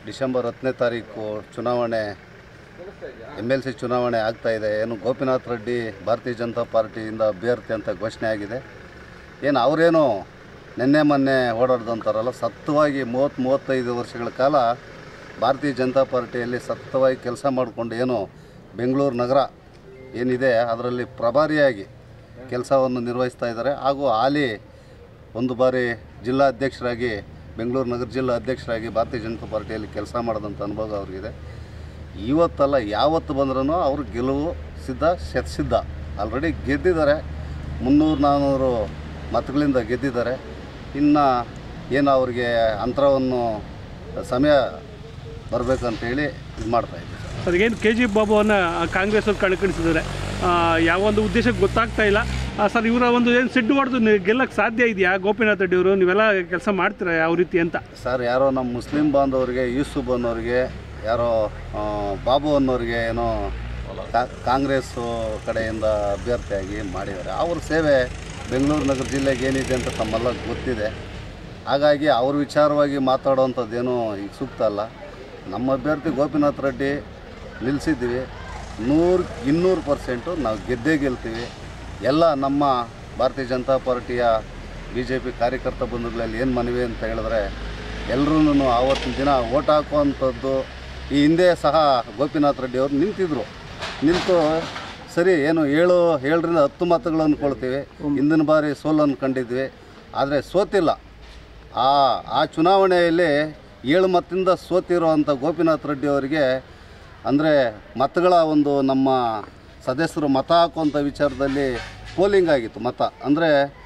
December ಹತ್ತನೇ ತಾರೀಕು ಚುನಾವಣೆ ಎಮ್ ಎಲ್ ಸಿ ಚುನಾವಣೆ ಆಗ್ತಾ ಇದೆ ಏನು ಗೋಪಿನಾಥ್ ರೆಡ್ಡಿ ಭಾರತೀಯ ಜನತಾ ಪಾರ್ಟಿಯಿಂದ ಅಭ್ಯರ್ಥಿ ಅಂತ ಘೋಷಣೆ ಆಗಿದೆ ಏನು ಅವರೇನು ನಿನ್ನೆ ಮೊನ್ನೆ ಓಡಾಡ್ದಂತಾರಲ್ಲ ಸತ್ತವಾಗಿ ಮೂವತ್ತು ಮೂವತ್ತೈದು ವರ್ಷಗಳ ಕಾಲ ಭಾರತೀಯ ಜನತಾ ಪಾರ್ಟಿಯಲ್ಲಿ ಸತ್ತವಾಗಿ ಕೆಲಸ ಮಾಡಿಕೊಂಡು ಏನು ಬೆಂಗಳೂರು ನಗರ ಏನಿದೆ ಅದರಲ್ಲಿ ಪ್ರಭಾರಿಯಾಗಿ ಕೆಲಸವನ್ನು ನಿರ್ವಹಿಸ್ತಾ ಇದ್ದಾರೆ ಹಾಗೂ ಹಾಲಿ ಒಂದು ಬಾರಿ ಜಿಲ್ಲಾ ಅಧ್ಯಕ್ಷರಾಗಿ ಬೆಂಗಳೂರು ನಗರ ಜಿಲ್ಲಾ ಅಧ್ಯಕ್ಷರಾಗಿ ಭಾರತೀಯ ಜನತಾ ಪಾರ್ಟಿಯಲ್ಲಿ ಕೆಲಸ ಮಾಡಿದಂಥ ಅನುಭವ ಅವ್ರಿಗಿದೆ ಇವತ್ತಲ್ಲ ಯಾವತ್ತು ಬಂದ್ರೂ ಅವರು ಗೆಲುವು ಸಿದ್ಧ ಶತಸಿದ್ಧ ಆಲ್ರೆಡಿ ಗೆದ್ದಿದ್ದಾರೆ ಮುನ್ನೂರು ನಾನ್ನೂರು ಮತಗಳಿಂದ ಗೆದ್ದಿದ್ದಾರೆ ಇನ್ನು ಏನು ಅವ್ರಿಗೆ ಅಂತರವನ್ನು ಸಮಯ ಬರಬೇಕಂತೇಳಿ ಇದು ಮಾಡ್ತಾಯಿದ್ದೀವಿ ಸರ್ ಏನು ಕೆ ಜಿ ಬಾಬುವನ್ನ ಕಾಂಗ್ರೆಸ್ ಅವ್ರು ಕಣ್ಕಣಿಸಿದ್ದಾರೆ ಯಾವ ಒಂದು ಉದ್ದೇಶಕ್ಕೆ ಗೊತ್ತಾಗ್ತಾ ಇಲ್ಲ ಆ, ಸರ್ ಇವರ ಒಂದು ಏನು ಸಿಡ್ಡು ಹೊಡೆದು ಗೆಲ್ಲಕ್ಕೆ ಸಾಧ್ಯ ಇದೆಯಾ ಗೋಪಿನಾಥ್ ರೆಡ್ಡಿ ಅವರು ನೀವೆಲ್ಲ ಕೆಲಸ ಮಾಡ್ತೀರಾ ಯಾವ ರೀತಿ ಅಂತ ಸರ್ ಯಾರೋ ನಮ್ಮ ಮುಸ್ಲಿಂ ಬಾಂಧವರಿಗೆ ಯೂಸುಫ್ ಅನ್ನೋರಿಗೆ ಯಾರೋ ಆ, ಬಾಬು ಅನ್ನೋರಿಗೆ ಏನೋ ಕಾ- ಕಾಂಗ್ರೆಸ್ಸು ಕಡೆಯಿಂದ ಅಭ್ಯರ್ಥಿಯಾಗಿ ಮಾಡಿದ್ದಾರೆ ಅವ್ರ ಸೇವೆ ಬೆಂಗಳೂರು ನಗರ ಜಿಲ್ಲೆಗೆ ಏನಿದೆ ಅಂತ ತಮ್ಮೆಲ್ಲ ಗೊತ್ತಿದೆ ಹಾಗಾಗಿ ಅವ್ರ ವಿಚಾರವಾಗಿ ಮಾತಾಡೋವಂಥದ್ದೇನು ಈಗ ಸೂಕ್ತ ಅಲ್ಲ ನಮ್ಮ ಅಭ್ಯರ್ಥಿ ಗೋಪಿನಾಥ್ ರೆಡ್ಡಿ ನಿಲ್ಲಿಸಿದ್ದೀವಿ ನೂರು ಇನ್ನೂರು ಪರ್ಸೆಂಟು ನಾವು ಗೆದ್ದೇ ಗೆಲ್ತೀವಿ ಎಲ್ಲ ನಮ್ಮ ಭಾರತೀಯ ಜನತಾ ಪಾರ್ಟಿಯ ಬಿ ಜೆ ಪಿ ಕಾರ್ಯಕರ್ತ ಬಂಧುಗಳಲ್ಲಿ ಏನು ಮನವಿ ಅಂತ ಹೇಳಿದ್ರೆ ಎಲ್ಲರೂ ಆವತ್ತಿನ ದಿನ ಓಟ್ ಹಾಕುವಂಥದ್ದು ಈ ಹಿಂದೆ ಸಹ ಗೋಪಿನಾಥ್ ರೆಡ್ಡಿ ಅವರು ನಿಂತಿದ್ರು ನಿಂತು ಸರಿ ಏನು ಏಳು ಏಳರಿಂದ ಹತ್ತು ಮತಗಳು ಅಂದ್ಕೊಳ್ತೀವಿ ಹಿಂದಿನ ಬಾರಿ ಸೋಲು ಅಂದ್ಕೊಂಡಿದ್ವಿ ಆದರೆ ಸೋತಿಲ್ಲ ಆ ಆ ಚುನಾವಣೆಯಲ್ಲಿ ಏಳು ಮತದಿಂದ ಸೋತಿರುವಂಥ ಗೋಪಿನಾಥ್ ರೆಡ್ಡಿ ಅವರಿಗೆ ಅಂದರೆ ಮತಗಳ ಒಂದು ನಮ್ಮ ಸದಸ್ಯರು ಮತ ಹಾಕುವಂಥ ವಿಚಾರದಲ್ಲಿ ಪೋಲಿಂಗ್ ಆಗಿತ್ತು ಮತ ಅಂದರೆ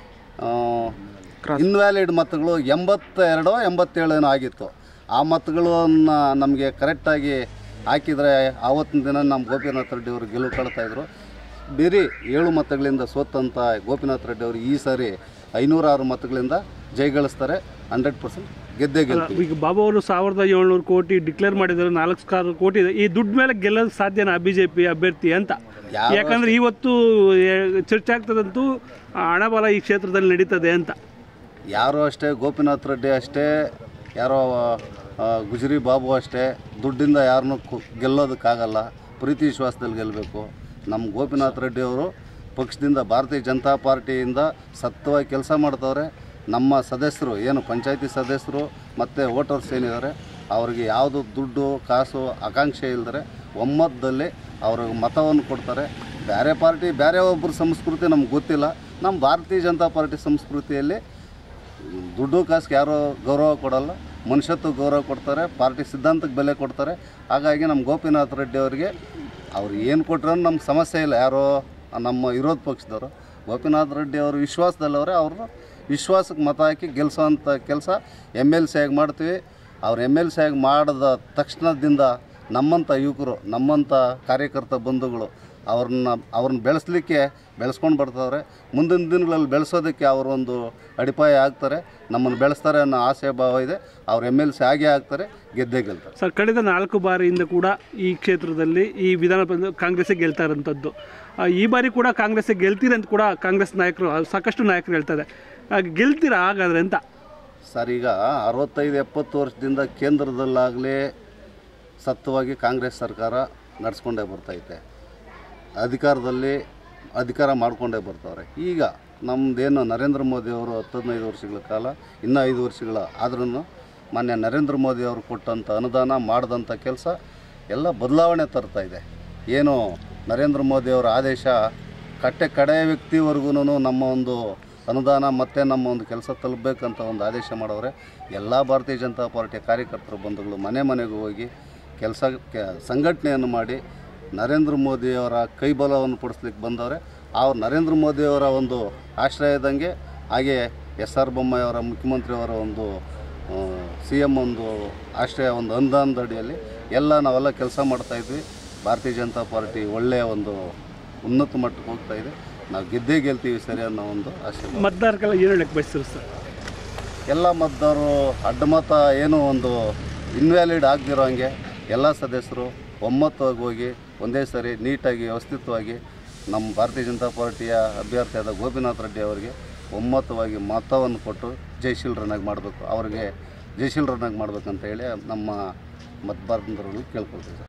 ಇನ್ವ್ಯಾಲಿಡ್ ಮತಗಳು ಎಂಬತ್ತೆರಡೋ ಎಂಬತ್ತೇಳೇನೋ ಆಗಿತ್ತು ಆ ಮತಗಳನ್ನು ನಮಗೆ ಕರೆಕ್ಟಾಗಿ ಹಾಕಿದರೆ ಆವತ್ತಿನ ದಿನ ನಮ್ಮ ಗೋಪಿನಾಥ್ ರೆಡ್ಡಿ ಅವರು ಗೆಲುವು ಕಾಣ್ತಾಯಿದ್ರು ಬೇರೆ ಏಳು ಮತಗಳಿಂದ ಸೋತಂಥ ಗೋಪಿನಾಥ್ ರೆಡ್ಡಿ ಅವರು ಈ ಸಾರಿ ಐನೂರಾರು ಮತಗಳಿಂದ ಜಯಗಳಿಸ್ತಾರೆ ಹಂಡ್ರೆಡ್ ಪರ್ಸೆಂಟ್ ಗೆದ್ದೇ ಗೆಲ್ತೀವಿ ಈಗ ಬಾಬು ಅವರು ಸಾವಿರದ ಏಳ್ನೂರು ಕೋಟಿ ಡಿಕ್ಲೇರ್ ಮಾಡಿದ್ದಾರೆ ನಾಲ್ಕು ಸಾವಿರ ಕೋಟಿ ಇದೆ ಈ ದುಡ್ಡು ಮೇಲೆ ಗೆಲ್ಲೋದು ಸಾಧ್ಯನಾ ಬಿ ಜೆ ಪಿ ಅಭ್ಯರ್ಥಿ ಅಂತ ಯಾವ- ಯಾಕಂದ್ರೆ ಇವತ್ತು ಏ- ಚರ್ಚೆ ಆಗ್ತದಂತೂ ಆ, ಹಣಬಲ ಈ ಕ್ಷೇತ್ರದಲ್ಲಿ ನಡೀತದೆ ಅಂತ ಯಾರು ಅಷ್ಟೇ ಗೋಪಿನಾಥ್ ರೆಡ್ಡಿ ಅಷ್ಟೇ ಯಾರೋ ಆ, ಗುಜರಿ ಬಾಬು ಅಷ್ಟೇ ದುಡ್ಡಿಂದ ಯಾರನ್ನೂ ಕು ಗೆಲ್ಲೋದಕ್ಕಾಗಲ್ಲ ಪ್ರೀತಿ ವಿಶ್ವಾಸದಲ್ಲಿ ಗೆಲ್ಲಬೇಕು ನಮ್ಮ ಗೋಪಿನಾಥ್ ರೆಡ್ಡಿ ಅವರು ಪಕ್ಷದಿಂದ ಭಾರತೀಯ ಜನತಾ ಪಾರ್ಟಿಯಿಂದ ಸತ್ತವಾಗಿ ಕೆಲಸ ಮಾಡ್ತವ್ರೆ ನಮ್ಮ ಸದಸ್ಯರು ಏನು ಪಂಚಾಯತಿ ಸದಸ್ಯರು ಮತ್ತು ವೋಟರ್ಸ್ ಏನಿದ್ದಾರೆ ಅವ್ರಿಗೆ ಯಾವುದು ದುಡ್ಡು ಕಾಸು ಆಕಾಂಕ್ಷೆ ಇಲ್ಲದರೆ ಒಮ್ಮತದಲ್ಲಿ ಅವ್ರಿಗೆ ಮತವನ್ನು ಕೊಡ್ತಾರೆ ಬೇರೆ ಪಾರ್ಟಿ ಬೇರೆ ಒಬ್ಬರ ಸಂಸ್ಕೃತಿ ನಮ್ಗೆ ಗೊತ್ತಿಲ್ಲ ನಮ್ಮ ಭಾರತೀಯ ಜನತಾ ಪಾರ್ಟಿ ಸಂಸ್ಕೃತಿಯಲ್ಲಿ ದುಡ್ಡು ಕಾಸಿಗೆ ಯಾರೂ ಗೌರವ ಕೊಡಲ್ಲ ಮನುಷ್ಯತ್ವ ಗೌರವ ಕೊಡ್ತಾರೆ ಪಾರ್ಟಿ ಸಿದ್ಧಾಂತಕ್ಕೆ ಬೆಲೆ ಕೊಡ್ತಾರೆ ಹಾಗಾಗಿ ನಮ್ಮ ಗೋಪಿನಾಥ್ ರೆಡ್ಡಿ ಅವರಿಗೆ ಅವ್ರು ಏನು ಕೊಟ್ಟರು ನಮ್ಗೆ ಸಮಸ್ಯೆ ಇಲ್ಲ ಯಾರೋ ನಮ್ಮ ವಿರೋಧ ಪಕ್ಷದವರು ಗೋಪಿನಾಥ್ ರೆಡ್ಡಿ ಅವರು ವಿಶ್ವಾಸದಲ್ಲವ್ರೆ ಅವ್ರನ್ನ ವಿಶ್ವಾಸಕ್ಕೆ ಮತ ಹಾಕಿ ಗೆಲ್ಲಿಸೋವಂಥ ಕೆಲಸ ಎಮ್ ಎಲ್ ಸಿ ಆಗಿ ಮಾಡ್ತೀವಿ ಅವ್ರು ಎಮ್ ಎಲ್ ಸಿ ಆಗಿ ಮಾಡಿದ ತಕ್ಷಣದಿಂದ ನಮ್ಮಂಥ ಯುವಕರು ನಮ್ಮಂಥ ಕಾರ್ಯಕರ್ತ ಬಂಧುಗಳು ಅವ್ರನ್ನ ಅವ್ರನ್ನ ಬೆಳೆಸಲಿಕ್ಕೆ ಬೆಳೆಸ್ಕೊಂಡು ಬರ್ತಾವ್ರೆ ಮುಂದಿನ ದಿನಗಳಲ್ಲಿ ಬೆಳೆಸೋದಕ್ಕೆ ಅವರೊಂದು ಅಡಿಪಾಯ ಆಗ್ತಾರೆ ನಮ್ಮನ್ನು ಬೆಳೆಸ್ತಾರೆ ಅನ್ನೋ ಆಸೆ ಭಾವ ಇದೆ ಅವ್ರು ಎಮ್ ಎಲ್ ಸಿ ಆಗೇ ಆಗ್ತಾರೆ ಗೆದ್ದೇ ಗೆಲ್ತಾರೆ ಸರ್ ಕಳೆದ ನಾಲ್ಕು ಬಾರಿಯಿಂದ ಕೂಡ ಈ ಕ್ಷೇತ್ರದಲ್ಲಿ ಈ ವಿಧಾನ ಪರಿಷತ್ ಕಾಂಗ್ರೆಸ್ಸೇ ಗೆಲ್ತಾ ಇರೋಂಥದ್ದು ಆ, ಈ ಬಾರಿ ಕೂಡ ಕಾಂಗ್ರೆಸ್ಸೇ ಗೆಲ್ತೀರಿ ಅಂತ ಕೂಡ ಕಾಂಗ್ರೆಸ್ ನಾಯಕರು ಆ, ಸಾಕಷ್ಟು ನಾಯಕರು ಹೇಳ್ತಾರೆ ಆ, ಗೆಲ್ತೀರಾ ಹಾಗಾದ್ರೆ ಅಂತ ಸರ್ ಈಗ ಅರವತ್ತೈದು ಎಪ್ಪತ್ತು ವರ್ಷದಿಂದ ಕೇಂದ್ರದಲ್ಲಾಗಲಿ ಸತ್ವವಾಗಿ ಕಾಂಗ್ರೆಸ್ ಸರ್ಕಾರ ನಡೆಸ್ಕೊಂಡೇ ಬರ್ತೈತೆ ಅಧಿಕಾರದಲ್ಲಿ ಅಧಿಕಾರ ಮಾಡ್ಕೊಂಡೇ ಬರ್ತಾವ್ರೆ ಈಗ ನಮ್ಮದೇನು ನರೇಂದ್ರ ಮೋದಿ ಅವರು ಹತ್ತು ಹದಿನೈದು ವರ್ಷಗಳ ಕಾಲ ಇನ್ನೂ ಐದು ವರ್ಷಗಳ ಆದ್ರೂ ಮಾನ್ಯ ನರೇಂದ್ರ ಮೋದಿ ಅವರು ಕೊಟ್ಟಂಥ ಅನುದಾನ ಮಾಡಿದಂಥ ಕೆಲಸ ಎಲ್ಲ ಬದಲಾವಣೆ ತರ್ತಾ ಇದೆ ಏನು ನರೇಂದ್ರ ಮೋದಿ ಅವರ ಆದೇಶ ಕಟ್ಟೆ ಕಡೆಯ ವ್ಯಕ್ತಿವರೆಗೂ ನಮ್ಮ ಒಂದು ಅನುದಾನ ಮತ್ತು ನಮ್ಮ ಒಂದು ಕೆಲಸ ತಲುಪಬೇಕಂತ ಒಂದು ಆದೇಶ ಮಾಡವ್ರೆ ಎಲ್ಲ ಭಾರತೀಯ ಜನತಾ ಪಾರ್ಟಿಯ ಕಾರ್ಯಕರ್ತರು ಬಂಧುಗಳು ಮನೆ ಮನೆಗೂ ಹೋಗಿ ಕೆಲಸ ಸಂಘಟನೆಯನ್ನು ಮಾಡಿ ನರೇಂದ್ರ ಮೋದಿಯವರ ಕೈಬಲವನ್ನು ಪಡಿಸ್ಲಿಕ್ಕೆ ಬಂದವರೆ ಆ ನರೇಂದ್ರ ಮೋದಿಯವರ ಒಂದು ಆಶ್ರಯದಂಗೆ ಹಾಗೆ ಎಸ್ ಆರ್ ಬೊಮ್ಮಾಯಿಯವರ ಮುಖ್ಯಮಂತ್ರಿಯವರ ಒಂದು ಸಿ ಎಮ್ ಒಂದು ಆಶ್ರಯ ಒಂದು ಅನುದಾನದ ಅಡಿಯಲ್ಲಿ ಎಲ್ಲ ನಾವೆಲ್ಲ ಕೆಲಸ ಮಾಡ್ತಾಯಿದ್ವಿ ಭಾರತೀಯ ಜನತಾ ಪಾರ್ಟಿ ಒಳ್ಳೆಯ ಒಂದು ಉನ್ನತ ಮಟ್ಟಕ್ಕೆ ಹೋಗ್ತಾ ಇದೆ ನಾವು ಗೆದ್ದೇ ಗೆಲ್ತೀವಿ ಸರಿ ಅನ್ನೋ ಒಂದು ಆಶೆ ಮತದಾರಕ್ಕೆಲ್ಲ ಏನು ಹೇಳಕ್ಕೆ ಬಯಸ್ತೀರಿ ಸರ್ ಎಲ್ಲ ಮತದಾರರು ಅಡ್ಡಮತ ಏನೋ ಒಂದು ಇನ್ವ್ಯಾಲಿಡ್ ಆಗದಿರೋ ಹಂಗೆ ಎಲ್ಲ ಸದಸ್ಯರು ಒಮ್ಮತವಾಗಿ ಹೋಗಿ ಒಂದೇ ಸರಿ ನೀಟಾಗಿ ವ್ಯವಸ್ಥಿತವಾಗಿ ನಮ್ಮ ಭಾರತೀಯ ಜನತಾ ಪಾರ್ಟಿಯ ಅಭ್ಯರ್ಥಿಯಾದ ಗೋಪಿನಾಥ್ ರೆಡ್ಡಿ ಅವರಿಗೆ ಒಮ್ಮತವಾಗಿ ಮತವನ್ನು ಕೊಟ್ಟು ಜಯಶೀಲರನ್ನಾಗಿ ಮಾಡಬೇಕು ಅವರಿಗೆ ಜಯಶೀಲರನ್ನಾಗಿ ಮಾಡಬೇಕಂತ ಹೇಳಿ ನಮ್ಮ ಮತದಾರರಲ್ಲಿ ಕೇಳ್ಕೊಳ್ತೀವಿ ಸರ್